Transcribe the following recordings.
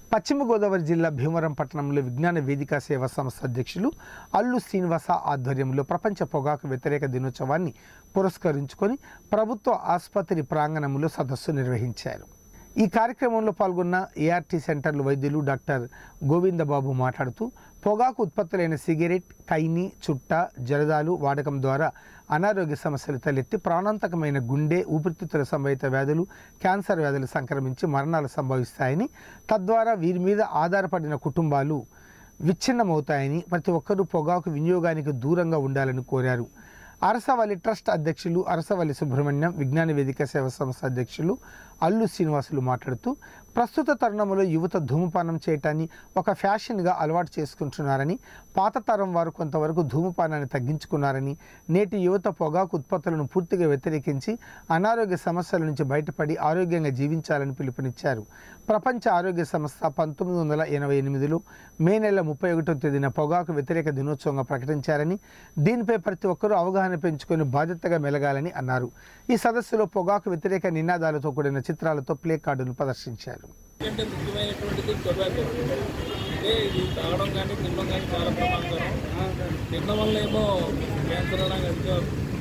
పశ్చిమ గోదావరి జిల్లా భీమవరం పట్టణంలో విజ్ఞాన వేదిక సేవా సంస్థ అధ్యక్షులు అల్లు శ్రీనివాస ఆధ్వర్యంలో ప్రపంచ పొగాకు వ్యతిరేక దినోత్సవాన్ని పురస్కరించుకొని ప్రభుత్వ ఆసుపత్రి ప్రాంగణంలో సదస్సు నిర్వహించారు ఈ కార్యక్రమంలో పాల్గొన్న ఏఆర్టీ సెంటర్లు వైద్యులు డాక్టర్ గోవిందబాబు మాట్లాడుతూ పొగాకు ఉత్పత్తులైన సిగరెట్ కైని చుట్ట జరదాలు వాడకం ద్వారా అనారోగ్య సమస్యలు తలెత్తి ప్రాణాంతకమైన గుండె ఊపిరితిత్తుల సంబంధిత వ్యాధులు క్యాన్సర్ వ్యాధులు సంక్రమించి మరణాలు సంభవిస్తాయని తద్వారా వీరి మీద ఆధారపడిన కుటుంబాలు విచ్ఛిన్నమవుతాయని ప్రతి ఒక్కరూ పొగాకు వినియోగానికి దూరంగా ఉండాలని కోరారు అరసవల్లి ట్రస్ట్ అధ్యక్షులు అరసవల్లి సుబ్రహ్మణ్యం విజ్ఞాన వేదిక సేవా సంస్థ అధ్యక్షులు అల్లు శ్రీనివాసులు మాట్లాడుతూ ప్రస్తుత తరుణంలో యువత ధూమపానం చేయటాన్ని ఒక ఫ్యాషన్గా అలవాటు చేసుకుంటున్నారని పాత తరం వారు కొంతవరకు ధూమపానాన్ని తగ్గించుకున్నారని నేటి యువత పొగాకు ఉత్పత్తులను పూర్తిగా వ్యతిరేకించి అనారోగ్య సమస్యల నుంచి బయటపడి ఆరోగ్యంగా జీవించాలని పిలుపునిచ్చారు ప్రపంచ ఆరోగ్య సంస్థ పంతొమ్మిది వందల ఎనభై ఎనిమిదిలో మే నెల ముప్పై ఒకటో తేదీన పొగాకు వ్యతిరేక దినోత్సవంగా ప్రకటించారని దీనిపై ప్రతి ఒక్కరూ అవగాహన పెంచుకొని బాధ్యతగా మెలగాలని అన్నారు ఈ సదస్సులో పొగాకు వ్యతిరేక నినాదాలతో కూడిన చిత్రాలతో ప్లే కార్డులు ప్రదర్శించారు అంటే ముఖ్యమైనటువంటిది టొబాకో అంటే ఇది తాగడం కానీ తినడం కానీ చాలా ప్రమాదకరం తినడం వల్ల ఏమో క్యాన్సర్ అనేది ఎక్కువ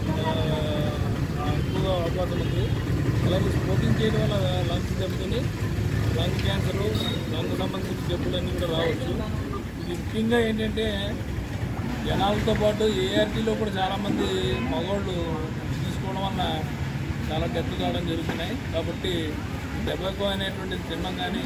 ఆ, ఎక్కువగా అవకాశం ఉంది అలాగే స్మోకింగ్ చేయడం వల్ల లంగ్స్ దెబ్బతిని లంగ్ క్యాన్సర్ లంగ్ సంబంధించిన జబ్బులన్నీ కూడా రావచ్చు ఇది ముఖ్యంగా ఏంటంటే జనాలతో పాటు ఏఆర్టీలో కూడా చాలామంది మగవాళ్ళు తీసుకోవడం వల్ల చాలా డెత్ కావడం జరుగుతున్నాయి కాబట్టి టెబాకో అనేటువంటిది తినడం కానీ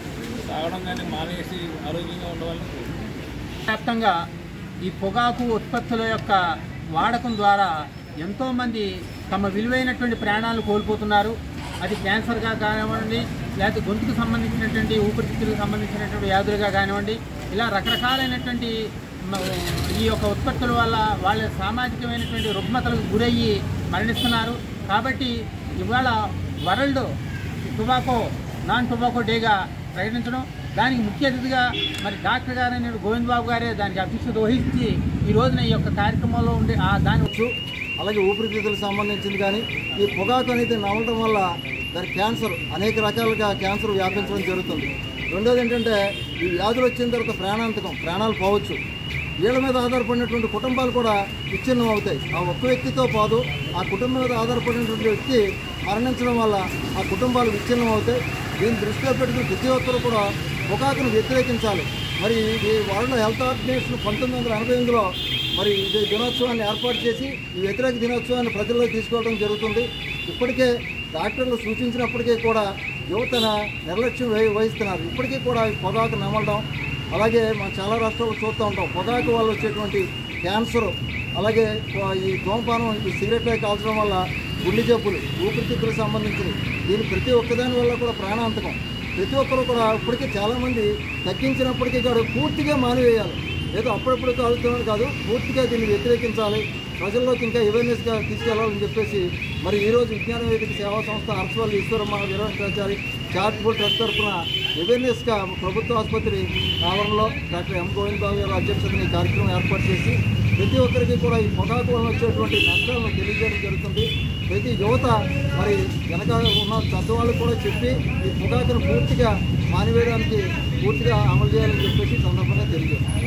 తాగడం కానీ మానేసి ఆరోగ్యంగా ఉండవాలని కోరుకుంటున్నాను. వ్యాప్తంగా ఈ పొగాకు ఉత్పత్తుల యొక్క వాడకం ద్వారా ఎంతోమంది తమ విలువైనటువంటి ప్రాణాలు కోల్పోతున్నారు అది క్యాన్సర్గా కానివ్వండి లేకపోతే గొంతుకు సంబంధించినటువంటి ఊపిరితిత్తులకు సంబంధించినటువంటి వ్యాధులుగా కానివ్వండి ఇలా రకరకాలైనటువంటి మ- ఈ యొక్క ఉత్పత్తుల వల్ల వాళ్ళ సామాజికమైనటువంటి రుగ్మతలకు గురయ్యి మరణిస్తున్నారు కాబట్టి ఇవాళ వరల్డ్ టొబాకో నాన్ టొబాకో డేగా ప్రకటించడం దానికి ముఖ్య అతిథిగా మరి డాక్టర్ గారైన గోవింద్ బాబు గారే దానికి అధ్యక్షత వహించి ఈ రోజున ఈ యొక్క కార్యక్రమంలో ఉండి ఆ దాని వచ్చు అలాగే ఊపిరితిత్తులకు సంబంధించింది కానీ ఈ పొగాకు అనేది నమలడం వల్ల దాని క్యాన్సర్ అనేక రకాలుగా క్యాన్సర్ వ్యాపించడం జరుగుతుంది రెండోది ఏంటంటే ఈ వ్యాధులు వచ్చిన తర్వాత ప్రాణాంతకం ప్రాణాలు పోవచ్చు వీళ్ళ మీద ఆధారపడినటువంటి కుటుంబాలు కూడా విచ్ఛిన్నం అవుతాయి ఆ ఒక్క వ్యక్తితో పాటు ఆ కుటుంబం మీద ఆధారపడినటువంటి వ్యక్తి మరణించడం వల్ల ఆ కుటుంబాలు విచ్ఛిన్నం అవుతాయి దీన్ని దృష్టిలో పెట్టుకుని ప్రతి ఒక్కరు కూడా పొగాకును వ్యతిరేకించాలి మరి ఇది వరల్డ్ హెల్త్ ఆర్గనైజేషన్ పంతొమ్మిది వందల ఎనభై ఎనిమిదిలో మరి ఇది దినోత్సవాన్ని ఏర్పాటు చేసి ఈ వ్యతిరేక దినోత్సవాన్ని ప్రజల్లోకి తీసుకోవడం జరుగుతుంది ఇప్పటికే డాక్టర్లు సూచించినప్పటికీ కూడా యువతన నిర్లక్ష్యం వహి- వహిస్తున్నారు ఇప్పటికీ కూడా ఈ పొగాకు నమలడం అలాగే మనం చాలా రాష్ట్రాల్లో చూస్తూ ఉంటాం పొగాకు వల్ల వచ్చేటువంటి క్యాన్సర్ అలాగే పొ- ఈ ధూమపానం ఈ సిగరెట్లు కాల్చడం వల్ల గుండె జబ్బులు ఊపిరితిత్తులకు సంబంధించినవి దీని ప్రతి ఒక్కదాని వల్ల కూడా ప్రాణాంతకం ప్రతి ఒక్కరు కూడా ఇప్పటికీ చాలామంది తగ్గించినప్పటికీ కూడా పూర్తిగా మానివేయాలి ఏదో అప్పుడప్పుడు కాలుతున్నాడు కాదు పూర్తిగా దీన్ని వ్యతిరేకించాలి ప్రజల్లోకి ఇంకా అవేర్నెస్గా తీసుకెళ్లాలని చెప్పేసి మరి ఈరోజు విజ్ఞాన వేదిక సేవా సంస్థ హర్షవల్లి ఈశ్వరమ్మ వీరవెంకటాచారి చారిటబుల్ ట్రస్ట్ తరఫున అవేర్నెస్గా ప్రభుత్వ ఆసుపత్రి ఆవరణలో డాక్టర్ ఎం గోవింద్ బాబు గారు అధ్యక్షతన ఈ కార్యక్రమం ఏర్పాటు చేసి ప్రతి ఒక్కరికి కూడా ఈ పొగాకు వలన వచ్చేటువంటి నష్టాలను తెలియజేయడం జరుగుతుంది ప్రతి యువత మరి వెనక ఉన్న పెద్దవాళ్ళు కూడా చెప్పి ఈ పొగాకును పూర్తిగా మానివేయడానికి పూర్తిగా అమలు చేయాలని చెప్పేసి ఈ సందర్భంగా తెలియజేస్తాం